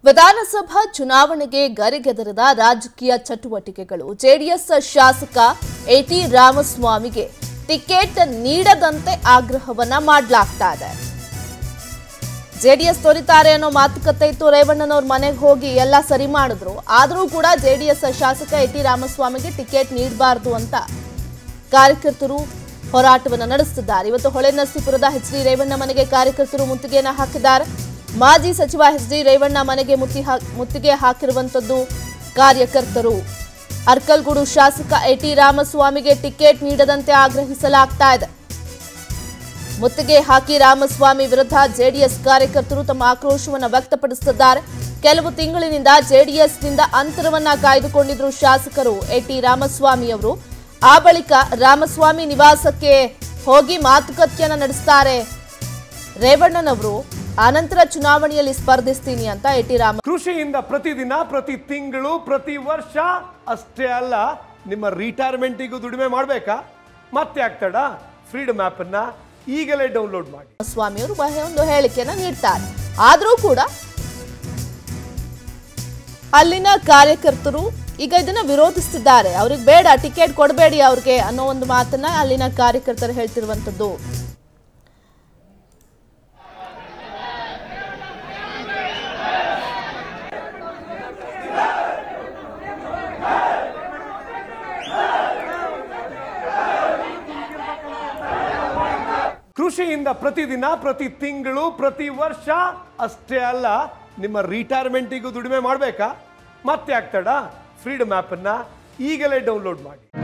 ವಿಧಾನಸಭಾ ಚುನಾವಣೆಗೆ ಗರಿಗೆದರಿದ ರಾಜಕೀಯ ಚಟುವಟಿಕೆಗಳು ಜೆಡಿಎಸ್ ಶಾಸಕ ಎಟಿ ರಾಮಸ್ವಾಮಿಗೆ ಟಿಕೆಟ್ ನೀಡದಂತೆ ಆಗ್ರಹವನ್ನ ಮಾಡಲಾಗ್ತಾ ಇದೆ ಜೆಡಿಎಸ್ ತೋರಿತಾರೆ ಅನ್ನೋ ಮಾತುಕತೆ ಇತ್ತು ರೇವಣ್ಣನವ್ರ ಮನೆಗೆ ಹೋಗಿ ಎಲ್ಲ ಸರಿ ಮಾಡಿದ್ರು ಆದರೂ ಕೂಡ ಜೆಡಿಎಸ್ ಶಾಸಕ ಎಟಿ ರಾಮಸ್ವಾಮಿಗೆ ಟಿಕೆಟ್ ನೀಡಬಾರದು ಅಂತ ಕಾರ್ಯಕರ್ತರು ಹೋರಾಟವನ್ನು ನಡೆಸುತ್ತಿದ್ದಾರೆ ಇವತ್ತು ಹೊಳೆನರಸೀಪುರದ ಎಚ್ ಡಿ ರೇವಣ್ಣ ಮನೆಗೆ ಕಾರ್ಯಕರ್ತರು ಮುತ್ತಿಗೆಯನ್ನ ಹಾಕಿದ್ದಾರೆ ಮಾಜಿ ಸಚಿವ ಎಚ್ ಡಿ ರೇವಣ್ಣ ಮನೆಗೆ ಮುತ್ತಿ ಹಾ- ಮುತ್ತಿಗೆ ಹಾಕಿರುವಂತದ್ದು ಕಾರ್ಯಕರ್ತರು ಅರ್ಕಲ್ಗೂಡು ಶಾಸಕ ಎಟಿ ರಾಮಸ್ವಾಮಿಗೆ ಟಿಕೆಟ್ ನೀಡದಂತೆ ಆಗ್ರಹಿಸಲಾಗ್ತಾ ಇದೆ ಮುತ್ತಿಗೆ ಹಾಕಿ ರಾಮಸ್ವಾಮಿ ವಿರುದ್ಧ ಜೆಡಿಎಸ್ ಕಾರ್ಯಕರ್ತರು ತಮ್ಮ ಆಕ್ರೋಶವನ್ನು ವ್ಯಕ್ತಪಡಿಸುತ್ತಿದ್ದಾರೆ ಕೆಲವು ತಿಂಗಳಿನಿಂದ ಜೆಡಿಎಸ್ನಿಂದ ಅಂತರವನ್ನ ಕಾಯ್ದುಕೊಂಡಿದ್ರು ಶಾಸಕರು ಎಟಿ ರಾಮಸ್ವಾಮಿ ಅವರು ಆ ಬಳಿಕ ರಾಮಸ್ವಾಮಿ ನಿವಾಸಕ್ಕೆ ಹೋಗಿ ಮಾತುಕತೆಯನ್ನ ನಡೆಸ್ತಾರೆ ರೇವಣ್ಣನವರು ಆನಂತರ ಚುನಾವಣೆಯಲ್ಲಿ ಸ್ಪರ್ಧಿಸ್ತೀನಿ ಅಂತ ಎಟಿ ರಾಮ ಕೃಷಿಯಿಂದ ಪ್ರತಿದಿನ ಪ್ರತಿ ತಿಂಗಳು ಪ್ರತಿ ವರ್ಷ ಅಷ್ಟೇ ಅಲ್ಲ ನಿಮ್ಮ ರಿಟೈರ್ಮೆಂಟಿಗೂ ದುಡಿಮೆ ಮಾಡಬೇಕಾ ಮತ್ತೆ ಆಗ್ತಡ ಫ್ರೀಡಮ್ ಅನ್ನ ಈಗಲೇ ಡೌನ್ಲೋಡ್ ಮಾಡಿ ಸ್ವಾಮಿ ಅವರು ಒಂದು ಹೇಳಿಕೆಯನ್ನ ನೀಡ್ತಾರೆ ಆದರೂ ಕೂಡ ಅಲ್ಲಿನ ಕಾರ್ಯಕರ್ತರು ಈಗ ಇದನ್ನ ವಿರೋಧಿಸ್ತಿದ್ದಾರೆ ಅವ್ರಿಗೆ ಬೇಡ ಟಿಕೆಟ್ ಕೊಡಬೇಡಿ ಅವ್ರಿಗೆ ಅನ್ನೋ ಒಂದು ಮಾತನ್ನ ಅಲ್ಲಿನ ಕಾರ್ಯಕರ್ತರು ಹೇಳ್ತಿರುವಂತದ್ದು ಕೃಷಿಯಿಂದ ಪ್ರತಿದಿನ ಪ್ರತಿ ತಿಂಗಳು ಪ್ರತಿ ವರ್ಷ ಅಷ್ಟೇ ಅಲ್ಲ ನಿಮ್ಮ ರಿಟೈರ್ಮೆಂಟಿಗೂ ದುಡಿಮೆ ಮಾಡಬೇಕಾ ಮತ್ತೆ ಆಗ್ತಡ ಫ್ರೀಡಮ್ ಅನ್ನ ಈಗಲೇ ಡೌನ್ಲೋಡ್ ಮಾಡಿ